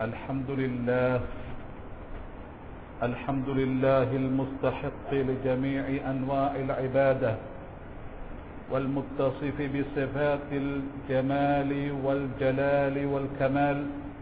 الحمد لله الحمد لله المستحق لجميع انواع العباده والمتصف بصفات الجمال والجلال والكمال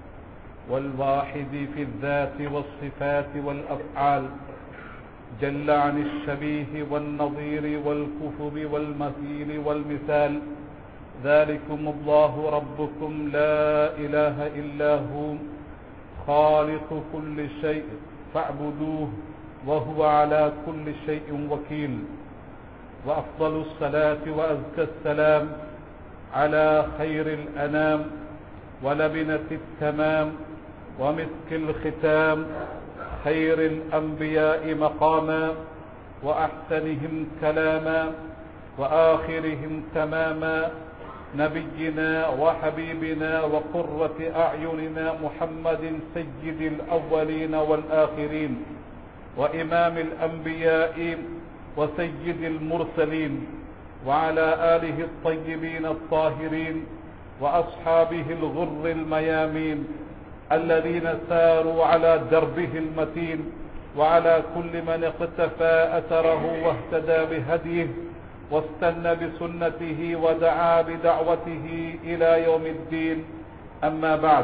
والواحد في الذات والصفات والافعال جل عن الشبيه والنظير والكفب والمثيل والمثال ذلكم الله ربكم لا اله الا هو خالق كل شيء فاعبدوه وهو على كل شيء وكيل وافضل الصلاه وازكى السلام على خير الانام ولبنه التمام ومسك الختام خير الانبياء مقاما واحسنهم كلاما واخرهم تماما نبينا وحبيبنا وقرة أعيننا محمد سيد الأولين والآخرين وإمام الأنبياء وسيد المرسلين وعلى آله الطيبين الطاهرين وأصحابه الغر الميامين الذين ساروا على دربه المتين وعلى كل من اقتفى أثره واهتدى بهديه واستنى بسنته ودعا بدعوته إلى يوم الدين أما بعد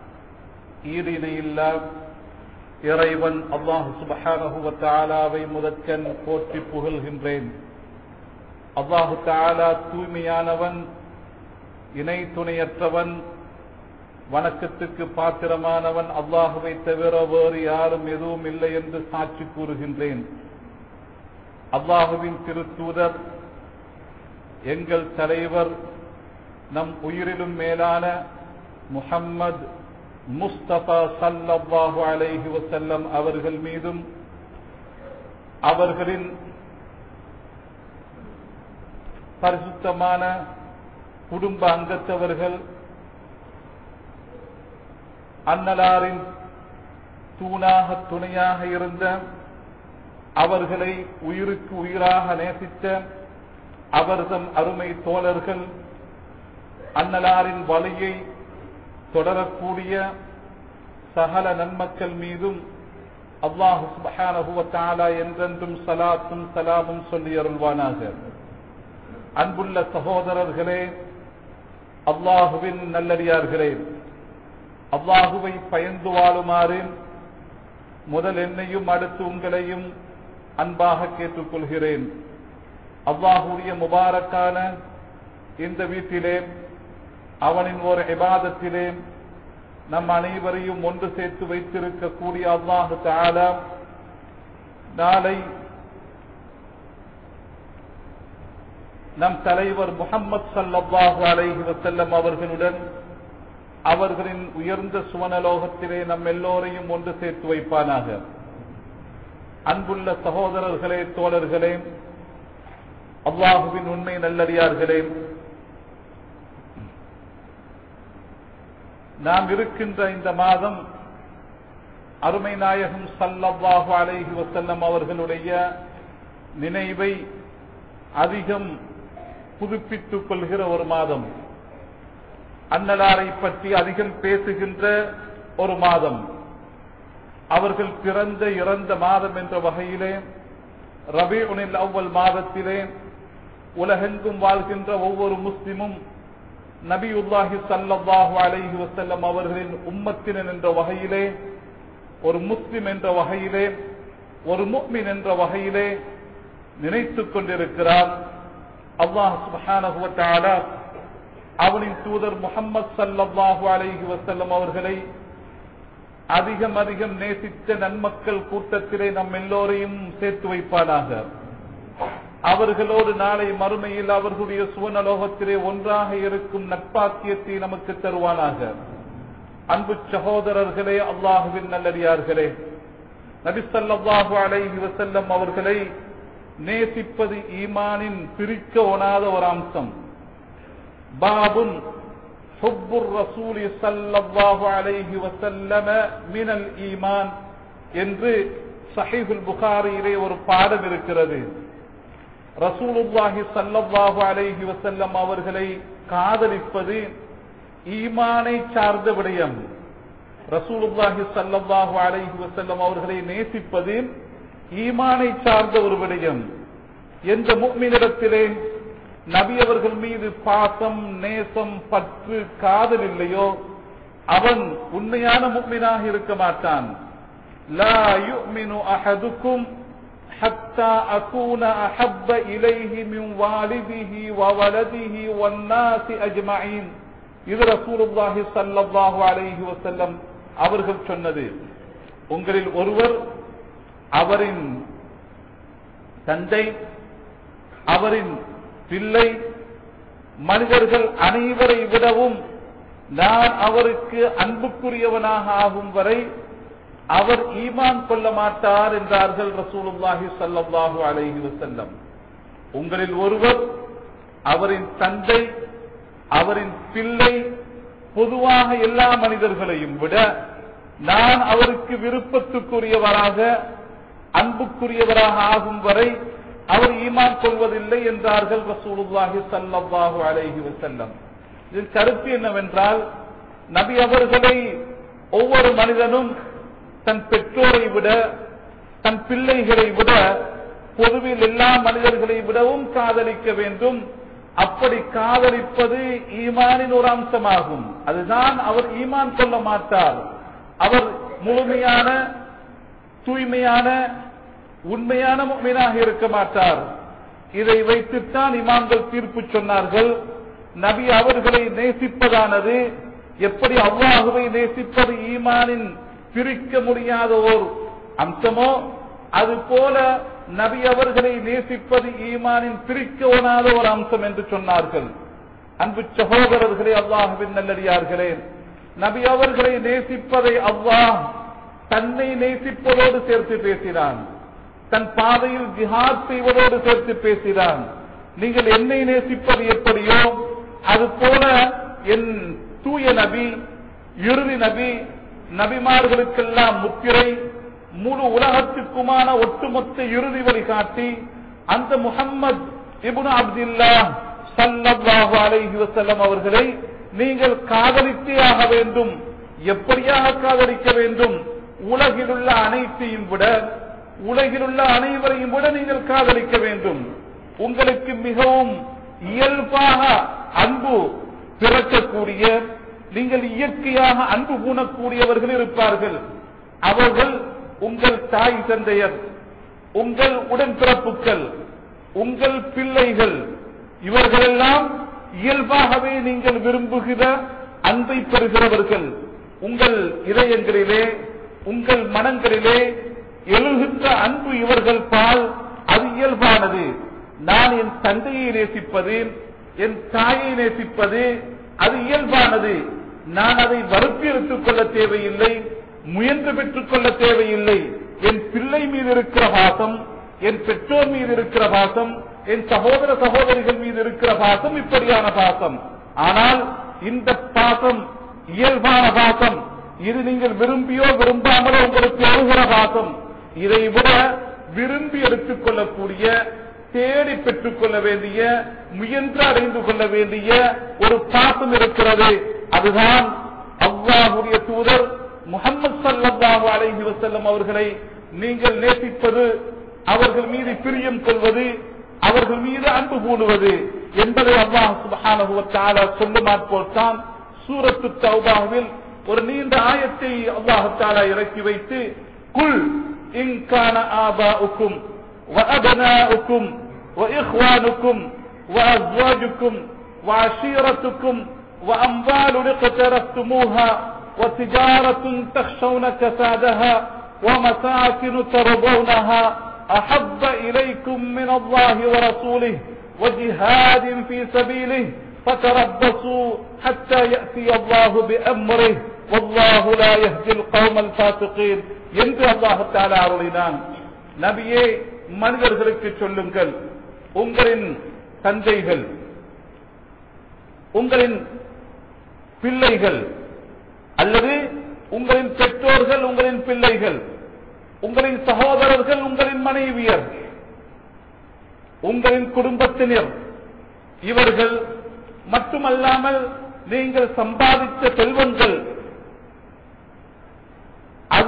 ஈரினை இல்லா இறைவன் அல்லாஹு சுபஹானஹு தாலாவை முதற்கண் போற்றி புகழ்கின்றேன் அல்லாஹு தாலா தூய்மையானவன் இணை துணையற்றவன் வணக்கத்துக்கு பாத்திரமானவன் அல்லாஹுவை தவிர வேறு யாரும் எதுவும் இல்லை என்று சாட்சி கூறுகின்றேன் அல்லாஹுவின் திருத்தூதர் எங்கள் தலைவர் நம் உயிரிலும் மேலான முஹம்மது முஸ்தபா சல்லல்லாஹு அலைஹி வசல்லம் அவர்கள் மீதும் அவர்களின் பரிசுத்தமான குடும்ப அங்கத்தவர்கள் அன்னலாரின் தூணாக துணையாக இருந்த அவர்களை உயிருக்கு உயிராக நேசித்த அவர்தம் அருமை தோழர்கள் அன்னலாரின் வழியை தொடரக்கூடிய சகல நன்மக்கள் மீதும் அல்லாஹு சுபஹானஹுவத்தாலா என்றென்றும் சலாத்தும் சலாமும் சொல்லி அருள்வானாக அன்புள்ள சகோதரர்களே அல்லாஹுவின் நல்லடியார்களே அல்லாஹுவை பயந்து வாழுமாறு முதல் என்னையும் அடுத்து உங்களையும் அன்பாக கேட்டுக்கொள்கிறேன் அல்லாஹுடைய முபாரக்கான இந்த வீட்டிலே அவனின் ஒரு இபாதத்திலே நம் அனைவரையும் ஒன்று சேர்த்து வைத்திருக்கக்கூடிய அல்லாஹு தாலா நாளை நம் தலைவர் முகமது சல்லாஹு அலைஹி வசல்லம் அவர்களுடன் அவர்களின் உயர்ந்த சுவனலோகத்திலே நம் எல்லோரையும் ஒன்று சேர்த்து வைப்பானாக அன்புள்ள சகோதரர்களே தோழர்களே அல்லாஹுவின் உண்மை நல்லடியார்களே நாம் இருக்கின்ற இந்த மாதம் அருமை நாயகம் சல்லல்லாஹு அலைஹி வசல்லம் அவர்களுடைய நினைவை அதிகம் புதுப்பித்துக் கொள்கிற ஒரு மாதம் அன்னலாரை பற்றி அதிகம் பேசுகின்ற ஒரு மாதம் அவர்கள் பிறந்த இறந்த மாதம் என்ற வகையிலே ரபிஉனில் அவ்வல் மாதத்திலே உலகெங்கும் வாழ்கின்ற ஒவ்வொரு முஸ்லிமும் நபியுல்லாஹி சல்லாஹு அலைஹி வசல்லம் அவர்களின் உம்மத்தினன் என்ற வகையிலே ஒரு முஸ்லிம் என்ற வகையிலே ஒரு முக்மின் என்ற வகையிலே நினைத்துக் கொண்டிருக்கிறார் அல்லாஹ் சுபஹானஹுவத்தால அவனின் தூதர் முகமது சல்லாஹு அலைஹி வசல்லம் அவர்களை அதிகம் அதிகம் நேசித்த நன்மக்கள் கூட்டத்திலே நம் எல்லோரையும் சேர்த்து வைப்பானாக அவர்களோடு நாளை மறுமையில் அவர்களுடைய சுவனலோகத்திலே ஒன்றாக இருக்கும் நட்பாக்கியத்தை நமக்கு தருவானாக அன்பு சகோதரர்களே அல்லாஹுவின் நல்லடியார்களே நபிசல்லாஹு அலைஹி வசல்லம் அவர்களை நேசிப்பது ஈமானின் பிரிக்க ஒணாத ஒரு அம்சம் பாபுன் ஹுப்புர் ரசூலி சல்லல்லாஹு அலைஹி வசல்லம மினல் ஈமான் என்று சஹீபுல் புகாரியிலே ஒரு பாடம் இருக்கிறது ரசூலுல்லாஹி சல்லல்லாஹு அலைஹி வசல்லம் அவர்களை காதலிப்பது ஈமானை சார்ந்த விடயம் ரசூலுல்லாஹி ஸல்லல்லாஹு அலைஹி வஸல்லம் அவர்களை நேசிப்பது ஈமானை சார்ந்த ஒரு விடயம் எந்த முக்மினிடத்திலே நபி அவர்கள் மீது பாசம் நேசம் பற்று காதல் இல்லையோ அவன் உண்மையான முக்மினாக இருக்க மாட்டான் லா யுமினு அஹதுக்கும் حتى أكون أحب إليه من والده وولده والناس أجمعين இது ரசூலுல்லாஹி ஸல்லல்லாஹு அலைஹி வஸல்லம் அவர்கள் சொன்னது உங்களில் ஒருவர் அவரின் தந்தை அவரின் பிள்ளை மனிதர்கள் அனைவரை விடவும் நான் அவருக்கு அன்புக்குரியவனாக ஆகும் வரை அவர் ஈமான் கொள்ள மாட்டார் என்றார்கள் ரசூலுல்லாஹி ஸல்லல்லாஹு அலைஹி வஸல்லம் உங்களில் ஒருவர் அவரின் தந்தை அவரின் பிள்ளை பொதுவாக எல்லா மனிதர்களையும் விட நான் அவருக்கு விருப்பத்துக்குரியவராக அன்புக்குரியவராக ஆகும் வரை அவர் ஈமான் கொள்வதில்லை என்றார்கள் ரசூலுல்லாஹி ஸல்லல்லாஹு அலைஹி வஸல்லம் இதன் கருத்து என்னவென்றால் நபி அவர்களை ஒவ்வொரு மனிதனும் தன் பெற்றோரை விட தன் பிள்ளைகளை விட பொதுவில் எல்லா மனிதர்களை விடவும் காதலிக்க வேண்டும் அப்படி காதலிப்பது ஈமானின் ஒரு அம்சமாகும் அதுதான் அவர் ஈமான் கொள்ள மாட்டார் அவர் முழுமையான தூய்மையான உண்மையான முக்மீனாக இருக்க மாட்டார் இதை வைத்துத்தான் இமாம்கள் தீர்ப்பு சொன்னார்கள் நபி அவர்களை நேசிப்பதானது எப்படி அல்லாஹுவை நேசிப்பது ஈமானின் பிரிக்க முடியாத ஓர் அம்சமோ அது போல நபி அவர்களை நேசிப்பது ஈமானின் பிரிக்க ஒணாத ஒரு அம்சம் என்று சொன்னார்கள் அன்பு சகோதரர்களே அல்லாஹுவின் நல்லடியார்களே நபி அவர்களை நேசிப்பதை அல்லாஹ் தன்னை நேசிப்பதோடு சேர்த்து பேசினான் தன் பாதையில் ஜிஹாத் செய்வதோடு சேர்த்து பேசினான் நீங்கள் என்னை நேசிப்பது எப்படியோ அது போல என் தூய நபி இறுதி நபி நபிமார்களுக்கெல்லாம் முத்திரை முழு உலகத்துக்குமான ஒட்டுமொத்த இறுதி வழிகாட்டி அந்த முகம்மது இபுன் அப்துல்லா சல்லல்லாஹு அலைஹி வஸல்லம் அவர்களை நீங்கள் காதலித்தே ஆக வேண்டும் எப்படியாக காதலிக்க வேண்டும் உலகிலுள்ள அனைத்தையும் விட உலகிலுள்ள அனைவரையும் விட நீங்கள் காதலிக்க வேண்டும் உங்களுக்கு மிகவும் இயல்பாக அன்பு பிறக்கக்கூடிய நீங்கள் இயற்கையாக அன்பு பூணக்கூடியவர்கள் இருப்பார்கள் அவர்கள் உங்கள் தாய் தந்தையர் உங்கள் உடன்பிறப்புகள் உங்கள் பிள்ளைகள் இவர்களெல்லாம் இயல்பாகவே நீங்கள் விரும்புகிற அன்பை பெறுகிறவர்கள் உங்கள் இதயங்களிலே உங்கள் மனங்களிலே எழுகின்ற அன்பு இவர்கள் பால் அது இயல்பானது நான் என் தந்தையை நேசிப்பது என் தாயை நேசிப்பது அது இயல்பானது நான் அதை வருத்தி எடுத்துக் கொள்ள தேவையில்லை முயன்று பெற்றுக் கொள்ள தேவையில்லை என் பிள்ளை மீது இருக்கிற பாசம் என் பெற்றோர் மீது இருக்கிற பாசம் என் சகோதர சகோதரிகள் மீது இருக்கிற பாசம் இப்படியான பாசம் ஆனால் இந்த பாசம் இயல்பான பாசம் இது நீங்கள் விரும்பியோ விரும்பாமலோ உங்களுக்கு எழுகிற பாசம் இதை விட விரும்பி எடுத்துக் கொள்ளக்கூடிய தேடி பெற்றுக் கொள்ள வேண்டிய முயன்று அடைந்து கொள்ள வேண்டிய ஒரு பாசம் இருக்கிறது அதுதான் அல்லாஹுடைய தூதர் முகமது சல்லாஹு அலைஹி வசல்லம் அவர்களை நீங்கள் நேசிப்பது அவர்கள் மீது பிரியம் கொள்வது அவர்கள் மீது அன்பு பூணுவது என்பதை அல்லாஹ் சுபஹானஹு வ தஆலா சொல்லுமாற் தான் சூரத்து தௌபாவில் ஒரு நீண்ட ஆயத்தை அல்லாஹ் தஆலா இறக்கி வைத்து குல் இன் கான ஆபாஉக்கும் وأبناؤكم وإخوانكم وأزواجكم وعشيرتكم وأموال اقترفتموها وتجارة تخشون كسادها ومساكن ترضونها أحب إليكم من الله ورسوله وجهاد في سبيله فتربصوا حتى يأتي الله بأمره والله لا يهدي القوم الفاسقين என்று அல்லாஹு தாலா அருளினான் நபியே மனிதர்களுக்கு சொல்லுங்கள் உங்களின் தந்தைகள் உங்களின் பிள்ளைகள் அல்லது உங்களின் பெற்றோர்கள் உங்களின் பிள்ளைகள் உங்களின் சகோதரர்கள் உங்களின் மனைவியர் உங்களின் குடும்பத்தினர் இவர்கள் மட்டுமல்லாமல் நீங்கள் சம்பாதித்த செல்வங்கள்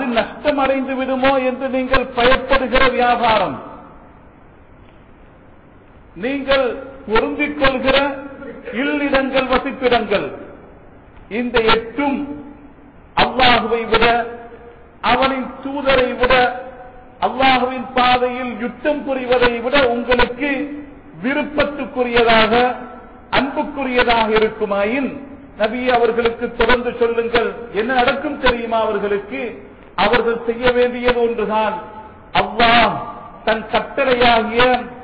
அது நஷ்டமடைந்து விடுமோ என்று நீங்கள் பயப்படுகிற வியாபாரம் நீங்கள் பொருந்திக் கொள்கிற இல்லிடங்கள் வசிப்பிடங்கள் இந்த எட்டும் அல்லாஹுவை விட அவனின் தூதரை விட அல்லாஹுவின் பாதையில் யுத்தம் புரிவதை விட உங்களுக்கு விருப்பத்துக்குரியதாக அன்புக்குரியதாக இருக்குமாயின் நபி அவர்களுக்கு தொடர்ந்து சொல்லுங்கள் என்ன நடக்கும் தெரியுமா அவர்களுக்கு அவர்கள் செய்ய வேண்டியது ஒன்றுதான் அல்லாஹ் தன் கட்டளையாகிய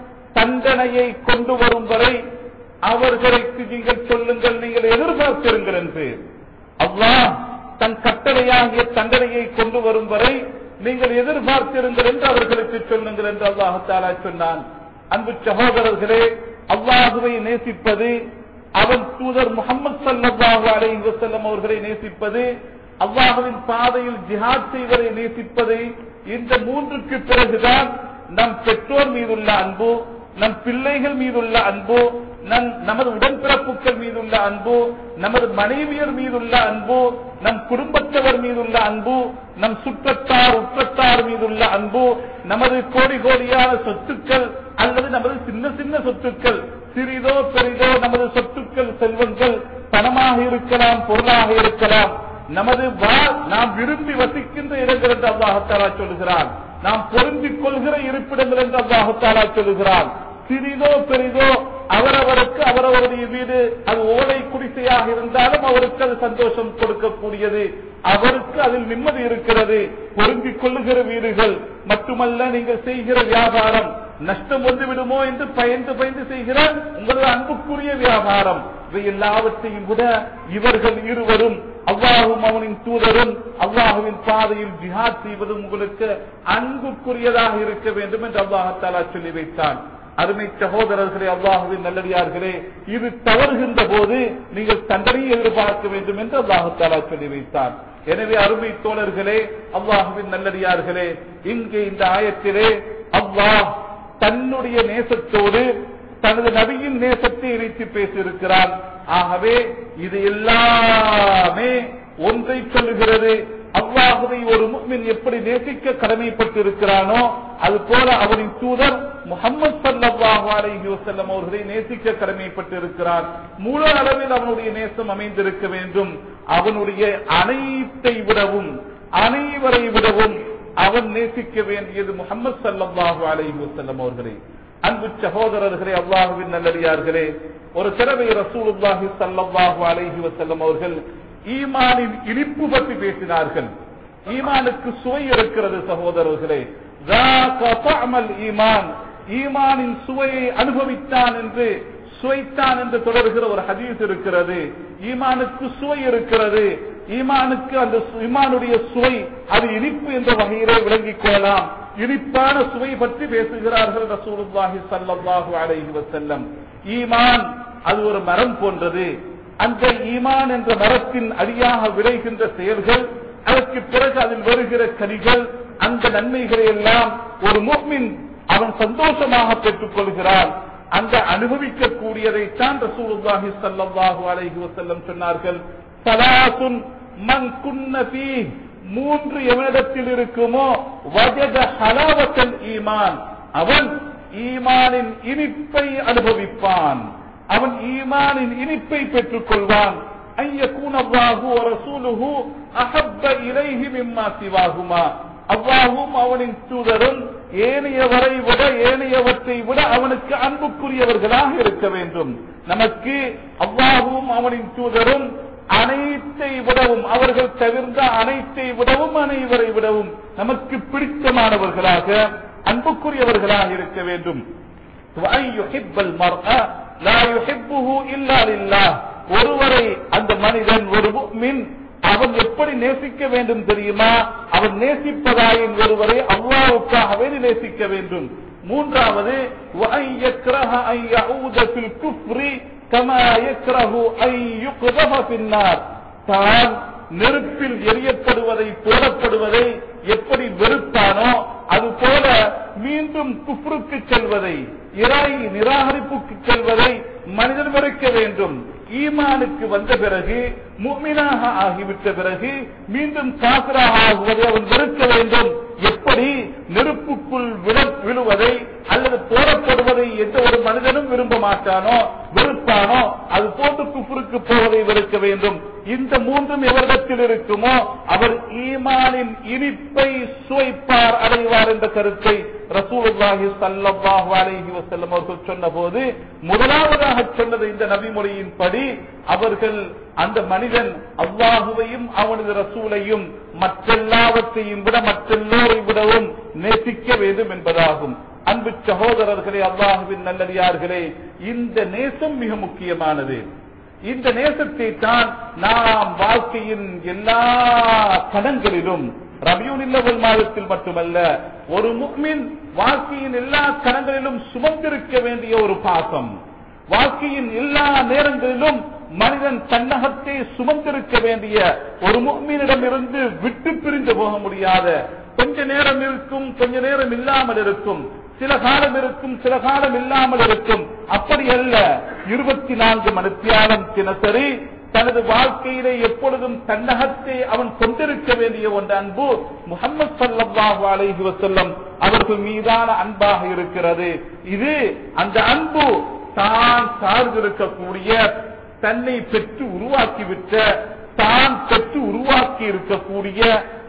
தண்டனையை கொண்டு வரும் வரை அவர்களுக்கு நீங்கள் சொல்லுங்கள் நீங்கள் எதிர்பார்த்திருங்கள் என்று அல்லாஹ் தன் கட்டளையாகிய தண்டனையை கொண்டு வரும் வரை நீங்கள் எதிர்பார்த்திருங்கள் என்று அவர்களுக்கு சொல்லுங்கள் என்று அல்லாஹாலா சொன்னான் அன்பு சகோதரர்களே அல்லாஹுவை நேசிப்பது அவன் தூதர் முகமது சல்லாஹு அலை வசல்லம் அவர்களை நேசிப்பது அல்லாஹுவின் பாதையில் ஜிஹாத் செய்வதை நேசிப்பது இந்த மூன்றுக்கு பிறகுதான் நம் பெற்றோர் மீதுள்ள அன்பு நம் பிள்ளைகள் மீதுள்ள அன்பு நம் நமது உடன்பிறப்புகள் மீதுள்ள அன்பு நமது மனைவியர் மீதுள்ள அன்பு நம் குடும்பத்தவர் மீதுள்ள அன்பு நம் சுற்றத்தார் உற்றத்தார் மீதுள்ள அன்பு நமது கோடி கோடியான சொத்துக்கள் அல்லது நமது சின்ன சின்ன சொத்துக்கள் சிறிதோ பெரிதோ நமது சொத்துக்கள் செல்வங்கள் பணமாக இருக்கலாம் பொருளாக இருக்கலாம் நமது வாழ் நாம் விரும்பி வசிக்கின்ற இடங்கள் என்று அல்லாஹத்தாலா சொல்லுகிறான் நாம் பொருந்திக் கொள்கிற இருப்பிடங்கள் என்று அல்லாஹத்தாலா சொல்லுகிறான் சிறிதோ பெரிதோ அவரவருக்கு அவரவருடைய வீடு அது ஓலை குடிசையாக இருந்தாலும் அவருக்கு அது சந்தோஷம் கொடுக்கக்கூடியது அவருக்கு அதில் நிம்மதி இருக்கிறது பொருந்திக் கொள்ளுகிற வீடுகள் மட்டுமல்ல நீங்கள் செய்கிற வியாபாரம் நஷ்டம் வந்து விடுமோ என்று பயந்து பயந்து செய்கிற உங்களது அன்புக்குரிய வியாபாரம் இவை எல்லாவற்றையும் விட இவர்கள் இருவரும் அல்லாஹும் அவனின் தூதரும் அல்லாஹுவின் பாதையில் ஜிஹாத் செய்வதும் உங்களுக்கு அன்புக்குரியதாக இருக்க வேண்டும் என்று அல்லாஹாலா சொல்லி வைத்தான் அருமை சகோதரர்களே அல்லாஹுவின் நல்லடியார்களே இது தவறுகின்ற போது நீங்கள் தண்டனையை எதிர்பார்க்க வேண்டும் என்று அல்லாஹாலா சொல்லி வைத்தார் எனவே அருமை தோழர்களே அல்லாஹுவின் நல்லடியார்களே இங்கே இந்த ஆயத்திலே அல்லாஹ் தன்னுடைய நேசத்தோடு தனது நபியின் நேசத்தை இணைத்து பேசியிருக்கிறான் ஆகவே இது எல்லாமே ஒன்றை சொல்லுகிறது அல்லாஹுவை ஒரு முக்மின் எப்படி நேசிக்க கடமைப்பட்டிருக்கிறானோ அது போல அவரின் தூதர் முகமது சல்லாஹு அலைஹி வசல்லம் அவர்களை நேசிக்க கடமைப்பட்டிருக்கிறார் முழு அளவில் அவனுடைய நேசம் அமைந்திருக்க வேண்டும் அவனுடைய அனைத்தை விடவும் அனைவரை விடவும் அவன் நேசிக்க வேண்டியது முகமது சல்லாஹு அலைஹி வசல்லம் அவர்களை அன்பு சகோதரர்களே அல்லாஹுவின் நல்லடியார்களே ஒரு தடவை ரசூலுல்லாஹி சல்லாஹு அலைஹி வசல்லம் அவர்கள் ஈமானின் இனிப்பு பற்றி பேசினார்கள் ஈமானுக்கு சுவை இருக்கிறது சகோதரர்களே ஈமான் ஈமானின் சுவையை அனுபவித்தான் என்று சுவைத்தான் என்று தொடர்கிற ஒரு ஹதீஸ் இருக்கிறது ஈமானுக்கு சுவை இருக்கிறது ஈமானுக்கு அந்த ஈமானுடைய சுவை அது இனிப்பு என்ற வகையிலே விளங்கிக் கொள்ளலாம் இனிப்பான சுவை பற்றி பேசுகிறார்கள் ரசூலுல்லாஹி சல்லாஹூ அலைஹி வசல்லம் ஈமான் அது ஒரு மரம் போன்றது அந்த ஈமான் என்ற மரத்தின் அடியாக விளைகின்ற செயல்கள் அதற்கு பிறகு அதில் வருகிற கனிகள் அந்த நன்மைகளை எல்லாம் ஒரு முக்மின் அவன் சந்தோஷமாக பெற்றுக் கொள்கிறான் அந்த அனுபவிக்க கூடியதைத்தான் ரசூலுல்லாஹி ஸல்லல்லாஹு அலைஹி வஸல்லம் சொன்னார்கள் சலாசுன் மன் குன்ன ஃபீ மூன்று எவனிடத்தில் இருக்குமோ வஜத ஹலாவத்தல் ஈமான் அவன் ஈமானின் இனிப்பை அனுபவிப்பான் அவன் ஈமானின் இனிப்பை பெற்றுக் கொள்வான் ஐயக்கூன் அல்லாஹு ரசூலுஹு அஹப்ப இலைஹி மிம்மா சிவாகுமா அவ்வாவும் அவனின் தூதரும் ஏனையவரை விட ஏனையவற்றை விட அவனுக்கு அன்புக்குரியவர்களாக இருக்க வேண்டும் நமக்கு அவ்வாவும் அவனின் தூதரும் அனைத்தை விடவும் அவர்கள் தவிர்ந்த அனைத்தை விடவும் அனைவரை விடவும் நமக்கு பிடித்தமானவர்களாக அன்புக்குரியவர்களாக இருக்க வேண்டும் ஒருவரை அந்த மனிதன் ஒரு மின் அவன் எப்படி நேசிக்க வேண்டும் தெரியுமா அவன் நேசிப்பதாயின் ஒருவரை அல்லாவுக்காகவே நேசிக்க வேண்டும் மூன்றாவது தான் நெருப்பில் எரியப்படுவதை போடப்படுவதை எப்படி வெறுத்தானோ அது போல மீண்டும் குஃப்ருக்கு செல்வதை இறை நிராகரிப்புக்கு செல்வதை மனிதன் வெறுக்க வேண்டும் ஈமானுக்கு வந்த பிறகு முக்மினாக ஆகிவிட்ட பிறகு மீண்டும் காசராக ஆகுவதை அவன் வெறுக்க வேண்டும் எப்படி நெருப்புக்குள் விழ விழுவதை அல்லது போடப்படுவதை எந்த ஒரு மனிதனும் விரும்ப மாட்டானோ வெறுப்பானோ அது போன்று குஃபுருக்கு போவதை வெறுக்க வேண்டும் இந்த மூன்றும் எவரிடத்தில் இருக்குமோ அவர் ஈமானின் இனிப்பை சுவைப்பார் அடைவார் என்ற கருத்தை ரசூலுல்லாஹி ஸல்லல்லாஹு அலைஹி வஸல்லம் அவர்கள் சொன்னபோது முதலாவதாக சொன்னது இந்த நபிமொழியின்படி அவர்கள் அந்த மனிதன் அல்லாஹுவையும் அவனது ரசூலையும் மற்றெல்லாவற்றையும் விட மற்றெல்லோரை விடவும் நேசிக்க வேண்டும் என்பதாகும் அன்பு சகோதரர்களே அல்லாஹுவின் நல்லடியார்களே இந்த நேசம் மிக முக்கியமானது இந்த நேசத்தை தான் நாம் வாழ்க்கையின் எல்லா கணங்களிலும் ரபியூனில்லவல் மாதத்தில் மட்டுமல்ல ஒரு முக்மின் வாழ்க்கையின் எல்லா கணங்களிலும் சுமந்திருக்க வேண்டிய ஒரு பாசம் வாழ்க்கையின் எல்லா நேரங்களிலும் மனிதன் தன்னகத்தை சுமந்திருக்க வேண்டிய ஒரு முக்மீனிடம் இருந்து விட்டு பிரிந்து போக முடியாத கொஞ்ச நேரம் இருக்கும் கொஞ்ச நேரம் இல்லாமல் இருக்கும் சில காலம் இருக்கும் சில காலம் இல்லாமல் இருக்கும் அப்படி அல்ல இருபத்தி நான்கு மணித்தியாலம் தினசரி தனது வாழ்க்கையிலே எப்பொழுதும் தன்னகத்தை அவன் கொண்டிருக்க வேண்டிய ஒன்று அன்பு முகமது சல்லாஹு அலைஹி வசல்லம் அவர்கள் மீதான அன்பாக இருக்கிறது இது அந்த அன்பு தான் சார்ந்திருக்கக்கூடிய தன்னை பெற்று உருவாக்கிவிட்ட தான் பெற்று உருவாக்கி இருக்கக்கூடிய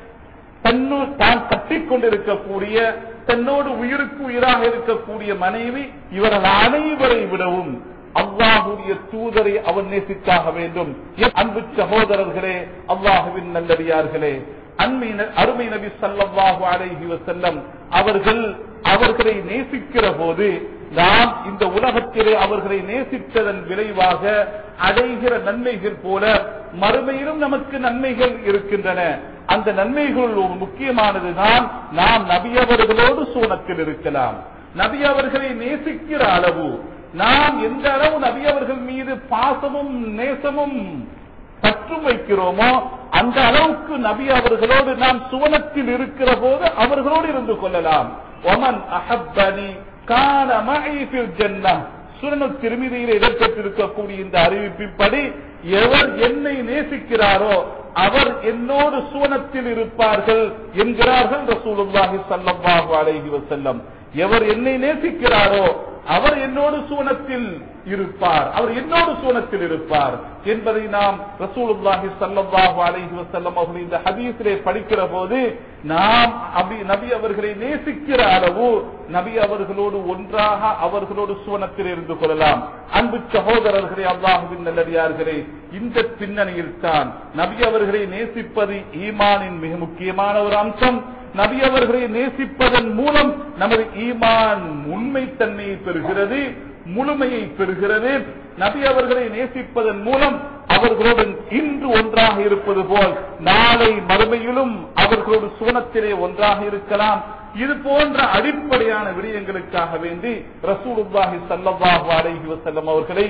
தன்னு தான் கட்டிக்கொண்டிருக்கக்கூடிய தன்னோடு உயிருக்கு உயிராக இருக்கக்கூடிய மனைவி இவர்கள் அனைவரை விடவும் அல்லாஹுடைய தூதரை அவன் நேசித்தாக வேண்டும் என் அன்பு சகோதரர்களே அல்லாஹுவின் நல்லடியார்களே அன்மை அருமை நபி சல்லாஹு அலைஹி வசல்லம் அவர்கள் அவர்களை நேசிக்கிற போது நாம் இந்த உலகத்திலே அவர்களை நேசித்ததன் விளைவாக அடைகிற நன்மைகள் போல மறுமையிலும் நமக்கு நன்மைகள் இருக்கின்றன அந்த நன்மைகள் ஒரு முக்கியமானதுதான் நாம் நபி அவர்களோடு சூனத்தில் இருக்கலாம் நபி அவர்களை நேசிக்கிற அளவு நாம் எந்த அளவு நபி அவர்கள் மீது பாசமும் நேசமும் பற்றும் வைக்கிறோமோ அந்த அளவுக்கு நபி அவர்களோடு நாம் சுவனத்தில் இருக்கிற போது அவர்களோடு இருந்து கொள்ளலாம் ஒமன் அஹப்பனி கான மழைஃபில் ஜன்னா சுரண திருமதியில் இடம்பெற்றிருக்கக்கூடிய இந்த அறிவிப்பின்படி எவர் என்னை நேசிக்கிறாரோ அவர் என்னோடு சுவனத்தில் இருப்பார்கள் என்கிறார்கள் ரசூலுல்லாஹி ஸல்லல்லாஹு அலைஹி வஸல்லம் எவர் என்னை நேசிக்கிறாரோ அவர் என்னோடு சுவனத்தில் இருப்பார் அவர் என்னோடு சுவனத்தில் இருப்பார் என்பதை நாம் ரசூலுல்லாஹி ஸல்லல்லாஹு அலைஹி வஸல்லம் அவர்கள் இந்த ஹதீஸிலே படிக்கிற போது நாம் அபி- நபி அவர்களை நேசிக்கிற அளவு நபி அவர்களோடு ஒன்றாக அவர்களோடு சுவனத்தில் இருந்து கொள்ளலாம் அன்பு சகோதரர்களே அல்லாஹுவின் நல்லடியார்களே இந்த பின்னணியில் தான் நபி அவர்களை நேசிப்பது ஈமானின் மிக முக்கியமான ஒரு அம்சம் நபி அவர்களை நேசிப்பதன் மூலம் நமது ஈமான் உண்மைத்தன்மையை பெறுகிறது முழுமையை பெறுகிறது நபி அவர்களை நேசிப்பதன் மூலம் அவர்களுடன் இன்று ஒன்றாக இருப்பது போல் நாளை மறுமையிலும் அவர்களோடு சுவனத்திலே ஒன்றாக இருக்கலாம் இது போன்ற அடிப்படையான விடயங்களுக்காக வேண்டி ரசூலுல்லாஹி ஸல்லல்லாஹு அலைஹி வஸல்லம் அவர்களை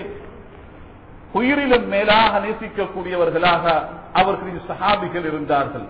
உயிரிலும் மேலாக நேசிக்கக்கூடியவர்களாக அவர்களின் சஹாபிகள் இருந்தார்கள்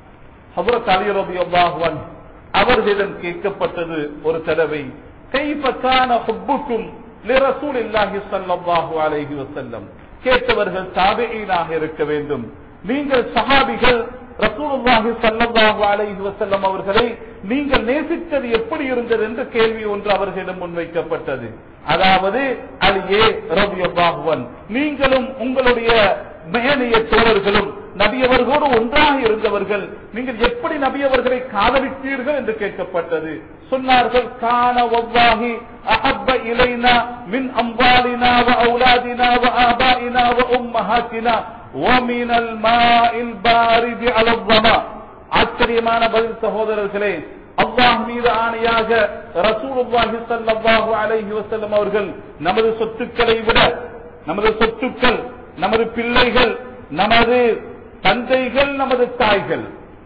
ஹபரத் அலி ரலியல்லாஹு அன்ஹு அவர்களிடம் கேட்கப்பட்டது ஒரு தடவை கைஃப கான ஹுப்புக்கும் லிரசூலில்லாஹி ஸல்லல்லாஹு அலைஹி வஸல்லம் கேட்டவர்கள் தாபிஈனாக இருக்க வேண்டும் நீங்கள் சஹாபிகள் ரசூலுல்லாஹி ஸல்லல்லாஹு அலைஹி வஸல்லம் அவர்களை நீங்கள் நேசித்தது எப்படி இருந்தது என்ற கேள்வி ஒன்று அவர்களிடம் முன்வைக்கப்பட்டது அதாவது அலியே ரலியல்லாஹு அன்ஹு நீங்களும் உங்களுடைய மேனைய தோழர்களும் நபியவர்களோடு ஒன்றாக இருந்தவர்கள் நீங்கள் எப்படி நபியவர்களை காதலித்தீர்கள் என்று கேட்கப்பட்டது சொன்னார்கள் காண ஒவ்வாகி அஹப்ப இலைனா மின் அம்பாலினா வ அவுலாதினா வ ஆபாயினா வ உம்மஹாத்தினா ومن الماء البارد على الظما ஆச்சரியமான பதில் சகோதரர்களே அல்லாஹ் மீது ஆணையாக ரசூலுல்லாஹி ஸல்லல்லாஹு அலைஹி வஸல்லம் அவர்கள் நமது சொத்துக்களை விட நமது சொத்துக்கள் நமது பிள்ளைகள் நமது தந்தைகள் நமது தாய்கள்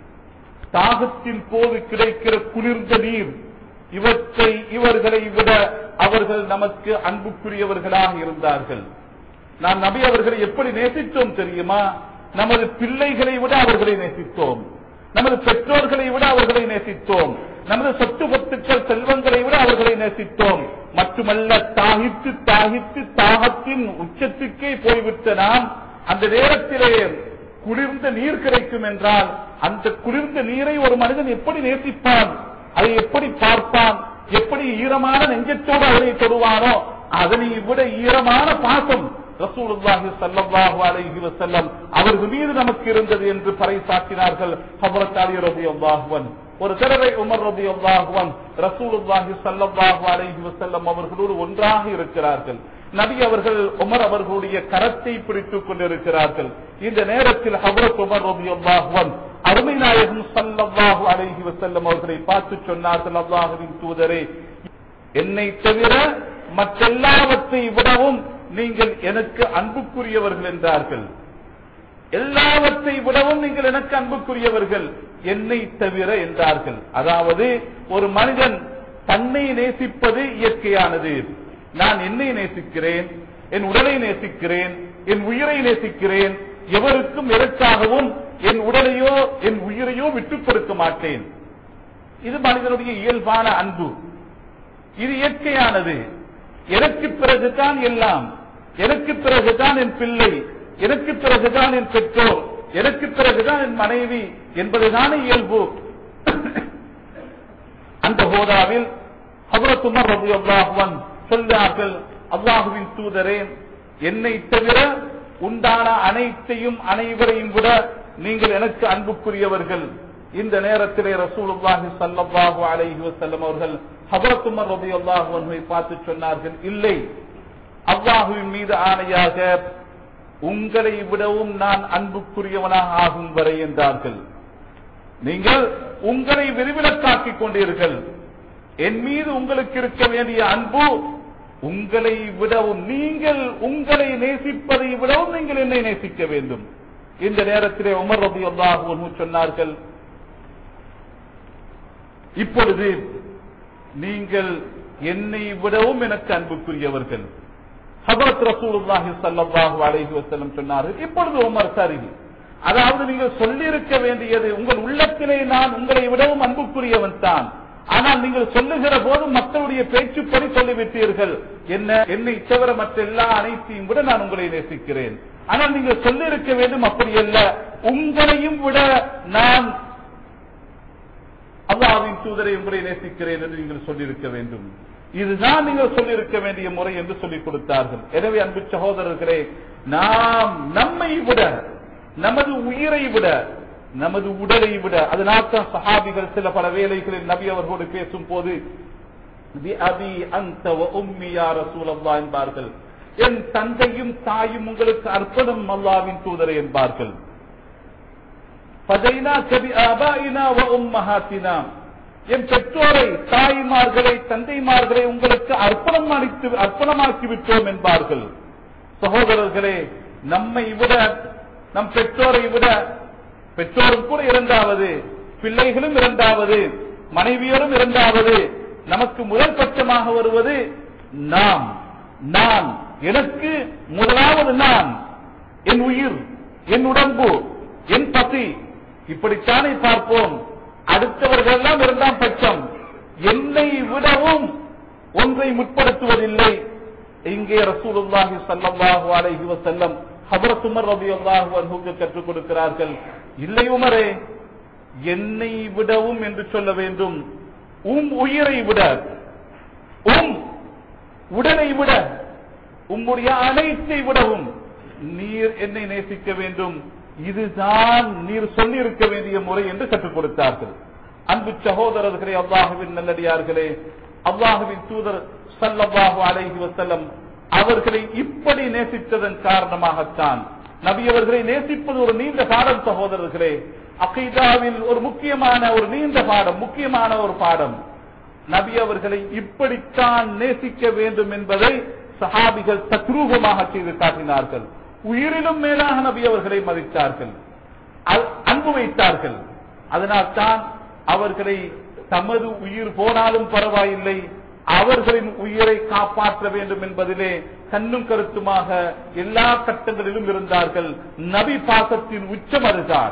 தாகத்தின் போது கிடைக்கிற குளிர்ந்த நீர் இவற்றை இவர்களை விட அவர்கள் நமக்கு அன்புக்குரியவர்களாக இருந்தார்கள் நாம் நபி அவர்களை எப்படி நேசித்தோம் தெரியுமா நமது பிள்ளைகளை விட அவர்களை நேசித்தோம் நமது பெற்றோர்களை விட அவர்களை நேசித்தோம் நமது சொத்து சொத்துக்கள் செல்வங்களை விட அவர்களை நேசித்தோம் மட்டுமல்ல தாகித்து தாகித்து தாகத்தின் உச்சத்துக்கே போய்விட்ட நாம் அந்த நேரத்திலே குளிர்ந்த நீர் கிடைக்கும் என்றால் அந்த குளிர்ந்த நீரை ஒரு மனிதன் எப்படி நேசிப்பான் அதை எப்படி பார்ப்பான் எப்படி ஈரமான நெஞ்சத்தோடு அதனை தொடுவானோ அதனை விட ஈரமான பாசம் ரசூலுல்லாஹி ஸல்லல்லாஹு அலைஹி வஸல்லம் அவர்கள் மீது நமக்கு இருந்தது என்று பறைசாற்றினார்கள் ஹஜ்ரத் அலி ரலியல்லாஹு அன்ஹு ஒரு தடவை உமர் ரலியல்லாஹு அன்ஹு ரசூலுல்லாஹி ஸல்லல்லாஹு அலைஹி வஸல்லம் அவர்களோடு ஒன்றாக இருக்கிறார்கள் நபி அவர்கள் உமர் அவர்களுடைய கரத்தை பிடித்துக் கொண்டிருக்கிறார்கள் இந்த நேரத்தில் ஹபரத் உமர் ரலியல்லாஹு அன்ஹு அருமை நாயகம் ஸல்லல்லாஹு அலைஹி வஸல்லம் அவர்களை பார்த்து சொன்னார்கள் அல்லாஹ்வின் தூதரே என்னை தவிர மற்றெல்லாவற்றை விடவும் நீங்கள் எனக்கு அன்புக்குரியவர்கள் என்றார்கள் எல்லாவற்றை விடவும் நீங்கள் எனக்கு அன்புக்குரியவர்கள் என்னை தவிர என்றார்கள் அதாவது ஒரு மனிதன் தன்னை நேசிப்பது இயற்கையானது நான் என்னை நேசிக்கிறேன் என் உடலை நேசிக்கிறேன் என் உயிரை நேசிக்கிறேன் எவருக்கும் எதற்காகவும் என் உடலையோ என் உயிரையோ விட்டுக் கொடுக்க மாட்டேன் இது மனிதனுடைய இயல்பான அன்பு இது இயற்கையானது எனக்கு பிறகுதான் எல்லாம் எனக்கு பிறகுதான் என் பிள்ளை எனக்கு பிறகுதான் என் பெற்றோர் எனக்கு பிறகுதான் என் மனைவி என்பதுதான இயல்பு அந்த ஹோதாவில் ஹபரத் உமர் ரலியல்லாஹு சொல்றார்கள் அல்லாஹுவின் தூதரே என்னை தவிர உண்டான அனைத்தையும் அனைவரையும் விட நீங்கள் எனக்கு அன்புக்குரியவர்கள் இந்த நேரத்திலே ரசூலுல்லாஹி ஸல்லல்லாஹு அலைஹி வஸல்லம் அவர்கள் ஹபரத் உமர் ரலியல்லாஹு அன்ஹுவை பார்த்து சொன்னார்கள் இல்லை அல்லாஹுவின் மீது ஆணையாக உங்களை விடவும் நான் அன்புக்குரியவனாக ஆகும் வரை என்றார்கள் நீங்கள் உங்களை விரிவிலக்காக்கிக் கொண்டீர்கள் என் மீது உங்களுக்கு இருக்க வேண்டிய அன்பு உங்களை விடவும் நீங்கள் உங்களை நேசிப்பதை விடவும் நீங்கள் என்னை நேசிக்க வேண்டும் இந்த நேரத்திலே உமர் ரபி அல்லாஹு சொன்னார்கள் இப்பொழுது நீங்கள் என்னை விடவும் எனக்கு அன்புக்குரியவர்கள் ஹபரத் ரசூலுல்லாஹி ஸல்லல்லாஹு அலைஹி வஸல்லம் சொன்னார்கள் இப்பொழுது உமர் சரி அதாவது நீங்கள் சொல்லியிருக்க வேண்டியது உங்கள் உள்ளத்திலே நான் உங்களை விடவும் அன்புக்குரியவன் தான் ஆனால் நீங்கள் சொல்லுகிற போது மக்களுடைய பேச்சுப்படி சொல்லிவிட்டீர்கள் என்ன என்னை தவிர மற்ற எல்லா அனைத்தையும் விட நான் உங்களை நேசிக்கிறேன் ஆனால் நீங்கள் சொல்லியிருக்க வேண்டும் அப்படி அல்ல உங்களையும் விட நான் அல்லாவின் தூதரை உங்களை நேசிக்கிறேன் என்று நீங்கள் சொல்லியிருக்க வேண்டும் இதுதான் நீங்கள் சொல்லியிருக்க வேண்டிய முறை என்று சொல்லிக் கொடுத்தார்கள் எனவே அன்பு சகோதரர்களே நாம் நம்மை விட நமது உயிரை விட நமது உடலை விட அதனால் தான் சஹாபிகள் சில பல வேலைகளில் நபி அவர்களோடு பேசும் போது என்பார்கள் என் தந்தையும் தாயும் உங்களுக்கு அர்ப்பணம் அல்லாவின் தூதரை என்பார்கள் என் பெற்றோரை தாய்மார்களை தந்தைமார்களை உங்களுக்கு அர்ப்பணம் அளித்து அர்ப்பணமாக்கி விட்டோம் என்பார்கள் சகோதரர்களே நம்மை விட நம் பெற்றோரை விட பெற்றோரும் கூட இரண்டாவது பிள்ளைகளும் இரண்டாவது மனைவியரும் இரண்டாவது நமக்கு முதல் பட்சமாக வருவது நாம் நான் எனக்கு முதலாவது நான் என் உயிர் என் உடம்பு என் பசி இப்படித்தானே பார்ப்போம் அடுத்தவர்கள் எல்லாம் இரண்டாம் பட்சம் என்னை விடவும் ஒன்றை முற்படுத்துவதில்லை இங்கே ரசூலுல்லாஹி ஸல்லல்லாஹு அலைஹி வஸல்லம் ஹஜரத் உமர் ரலியல்லாஹு அன்ஹுக்கு கற்றுக் கொடுக்கிறார்கள் இல்லை உமரே என்னை விடவும் என்று சொல்ல வேண்டும் உம் உயிரை விட உம் உடலை விட உம்முடைய அனைத்தை விடவும் நீர் என்னை நேசிக்க வேண்டும் இதுதான் நீர் சொல்லியிருக்க வேண்டிய முறை என்று கற்றுக் கொடுத்தார்கள் அன்பு சகோதரர்களே அல்லாஹுவின் நல்லடியார்களே அல்லாஹுவின் தூதர் சல்லல்லாஹு அலைஹி வஸல்லம் அவர்களை இப்படி நேசித்ததன் காரணமாகத்தான் நபி அவர்களை நேசிப்பது ஒரு நீண்ட பாடம் சகோதரர்களே அகைதாவில் ஒரு முக்கியமான ஒரு நீண்ட பாடம் முக்கியமான ஒரு பாடம் நபி அவர்களை இப்படித்தான் நேசிக்க வேண்டும் என்பதை சஹாபிகள் தத்ரூபமாக செய்து காட்டினார்கள் உயிரிலும் மேலாக நபி அவர்களை மதித்தார்கள் அன்பு வைத்தார்கள் அதனால் தான் அவர்களை தமது உயிர் போனாலும் பரவாயில்லை அவர்களின் உயிரை காப்பாற்ற வேண்டும் என்பதிலே கண்ணும் கருத்துமாக எல்லா கட்டங்களிலும் இருந்தார்கள் நபி பாசத்தின் உச்சம் அதுதான்